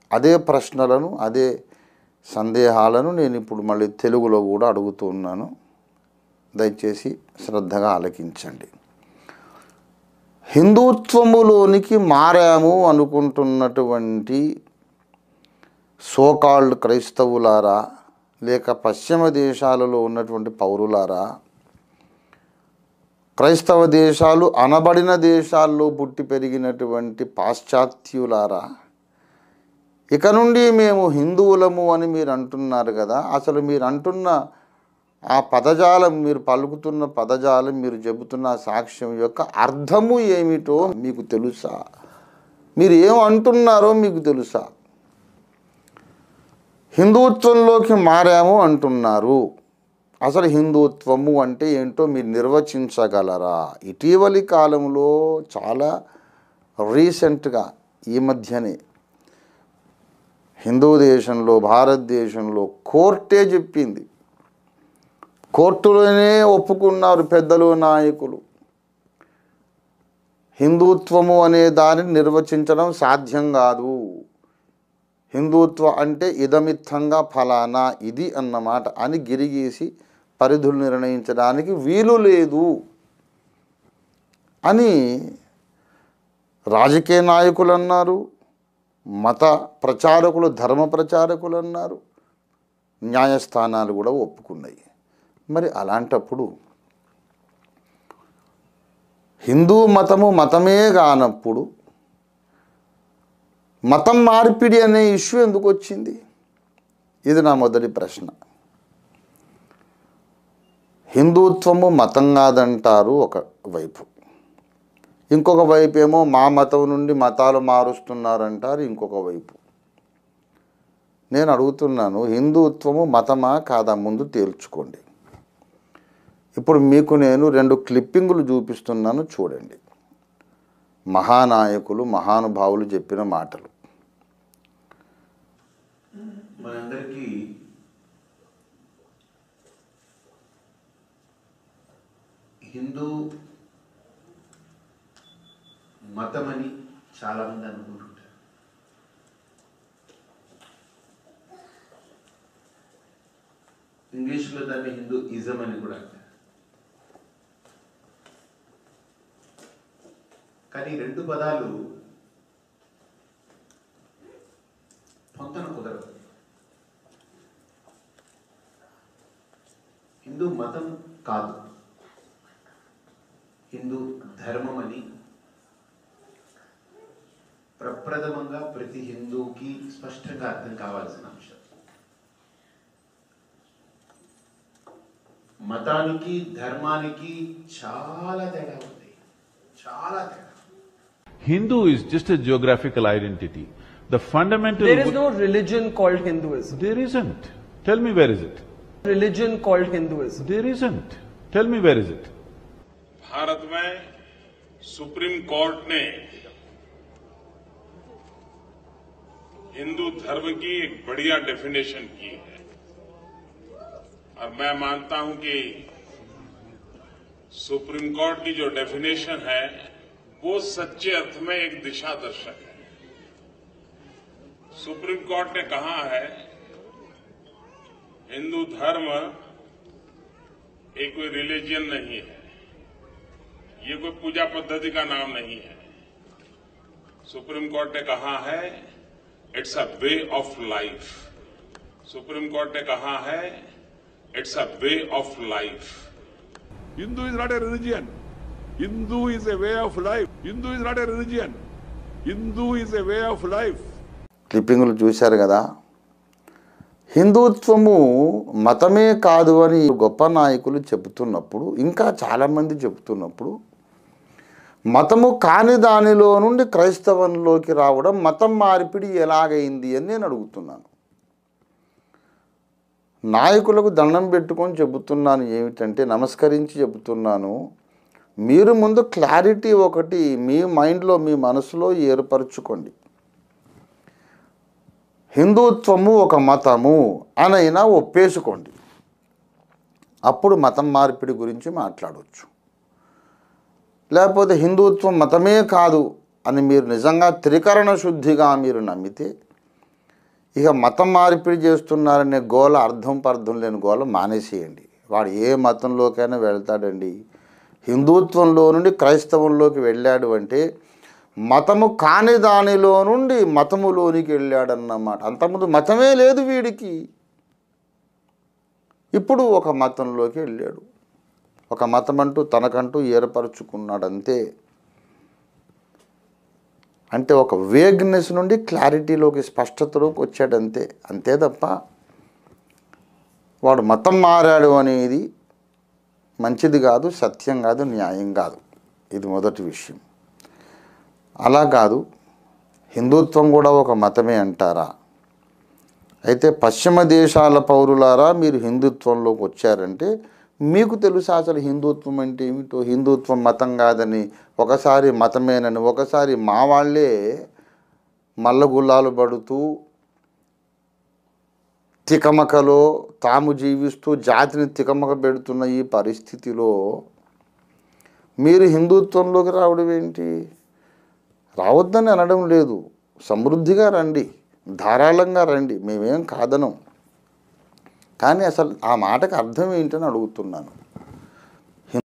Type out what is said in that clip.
అదే ప్రశ్నలను అదే సందేహాలను నేను ఇప్పుడు మళ్ళీ తెలుగులో కూడా అడుగుతున్నాను దయచేసి శ్రద్ధగా ఆలకించండి హిందుత్వములోనికి మారాము అనుకుంటున్నటువంటి సోకాల్డ్ క్రైస్తవులారా లేక పశ్చిమ దేశాలలో ఉన్నటువంటి పౌరులారా క్రైస్తవ దేశాలు అనబడిన దేశాల్లో పుట్టి పెరిగినటువంటి పాశ్చాత్యులారా ఇక నుండి మేము హిందువులము అని మీరు అంటున్నారు కదా అసలు మీరు అంటున్న ఆ పదజాలం మీరు పలుకుతున్న పదజాలం మీరు చెబుతున్న సాక్ష్యం యొక్క అర్థము ఏమిటో మీకు తెలుసా మీరు ఏం అంటున్నారో మీకు తెలుసా హిందుత్వంలోకి మారాము అంటున్నారు అసలు హిందుత్వము అంటే ఏంటో మీరు నిర్వచించగలరా ఇటీవలి కాలంలో చాలా రీసెంట్గా ఈ మధ్యనే హిందూ దేశంలో భారతదేశంలో కోర్టే చెప్పింది కోర్టులోనే ఒప్పుకున్నారు పెద్దలు నాయకులు హిందుత్వము అనే దానిని నిర్వచించడం సాధ్యం కాదు హిందుత్వ అంటే ఇదమిత్తంగా ఫలానా ఇది అన్నమాట అని గిరిగీసి పరిధులు నిర్ణయించడానికి వీలు లేదు అని రాజకీయ నాయకులు అన్నారు మత ప్రచారకులు ధర్మ ప్రచారకులు అన్నారు న్యాయస్థానాలు కూడా ఒప్పుకున్నాయి మరి అలాంటప్పుడు హిందూ మతము మతమే కానప్పుడు మతం మార్పిడి అనే ఇష్యూ ఎందుకు వచ్చింది ఇది నా మొదటి ప్రశ్న హిందుత్వము మతం కాదంటారు ఒక వైపు ఇంకొక వైపు ఏమో మా మతం నుండి మతాలు మారుస్తున్నారంటారు ఇంకొక వైపు నేను అడుగుతున్నాను హిందుత్వము మతమా కాదా ముందు తేల్చుకోండి ఇప్పుడు మీకు నేను రెండు క్లిప్పింగులు చూపిస్తున్నాను చూడండి మహానాయకులు మహానుభావులు చెప్పిన మాటలు మనందరికీ హిందూ మతమని చాలామంది అనుకుంటుంటారు ఇంగ్లీష్లో దాన్ని హిందూ ఇజం అని కూడా అంటారు కానీ ఈ రెండు పదాలు పొంతన కుదరదు హిందూ మతం కాదు హిందూ ధర్మం అని ప్రప్రథమంగా ప్రతి హిందూకి స్పష్టంగా అర్థం కావాల్సిన అంశం మతానికి ధర్మానికి చాలా తేడా ఉంది చాలా తేడా Hindu is just a geographical identity. The fundamental. There is no religion called Hinduism. There isn't. Tell me where is it? Religion called Hinduism. There isn't. Tell me where is it? Bharat में supreme court ने हिंदू धर्म की एक बढ़िया definition की है और मैं मानता हूं कि सुप्रीम कोर्ट की जो डेफिनेशन है वो सच्चे अर्थ में एक दिशा दर्शक है सुप्रीम कोर्ट ने कहा है हिंदू धर्म एक कोई रिलीजियन नहीं है ये कोई पूजा पद्धति का नाम नहीं है सुप्रीम कोर्ट ने कहा है it's a way of life supreme court ने कहा है it's a way of life Hindu is not a religion. Hindu is a way of life. Hindu is not a religion. Hindu is a way of life. క్లిప్పింగులు చూశారు కదా హిందుత్వము మతమే కాదు అని గొప్ప నాయకులు చెబుతున్నప్పుడు ఇంకా చాలామంది చెబుతున్నప్పుడు మతము కాని దానిలో నుండి క్రైస్తవంలోకి రావడం మతం మార్పిడి ఎలాగైంది అని నేను అడుగుతున్నాను నాయకులకు దండం పెట్టుకొని చెబుతున్నాను ఏమిటంటే నమస్కరించి చెబుతున్నాను మీరు ముందు క్లారిటీ ఒకటి మీ మైండ్లో మీ మనసులో ఏర్పరచుకోండి హిందుత్వము ఒక మతము అనైనా ఒప్పేసుకోండి అప్పుడు మతం మార్పిడి గురించి మాట్లాడవచ్చు లేకపోతే హిందుత్వం మతమే కాదు అని మీరు నిజంగా త్రికరణ శుద్ధిగా మీరు నమ్మితే ఇక మతం మార్పిడి చేస్తున్నారనే గోల అర్థం పర్థం లేని గోల మానేసేయండి వాడు ఏ మతంలోకైనా వెళ్తాడండి హిందుత్వంలో నుండి క్రైస్తవంలోకి వెళ్ళాడు అంటే మతము కాని దానిలో నుండి మతములోనికి వెళ్ళాడన్నమాట అంతకుముందు మతమే లేదు వీడికి ఇప్పుడు ఒక మతంలోకి వెళ్ళాడు ఒక మతం అంటూ తనకంటూ ఏర్పరచుకున్నాడు అంతే అంటే ఒక వేగ్నెస్ నుండి క్లారిటీలోకి స్పష్టతలోకి వచ్చాడు అంతే అంతే తప్ప వాడు మతం మారాడు అనేది మంచిది కాదు సత్యం కాదు న్యాయం కాదు ఇది మొదటి విషయం అలా కాదు హిందుత్వం కూడా ఒక మతమే అంటారా అయితే పశ్చిమ దేశాల పౌరులారా మీరు హిందుత్వంలోకి వచ్చారంటే మీకు తెలుసా అసలు హిందుత్వం అంటే ఏమిటో హిందుత్వం మతం కాదని ఒకసారి మతమేనని ఒకసారి మా వాళ్ళే మల్లగుల్లాలు పడుతూ తికమకలో తాము జీవిస్తూ జాతిని తికమక పెడుతున్న ఈ పరిస్థితిలో మీరు హిందుత్వంలోకి రావడం ఏంటి రావద్దని అనడం లేదు సమృద్ధిగా రండి ధారాళంగా రండి మేమేం కాదనం కానీ అసలు ఆ మాటకు అర్థం ఏంటని అడుగుతున్నాను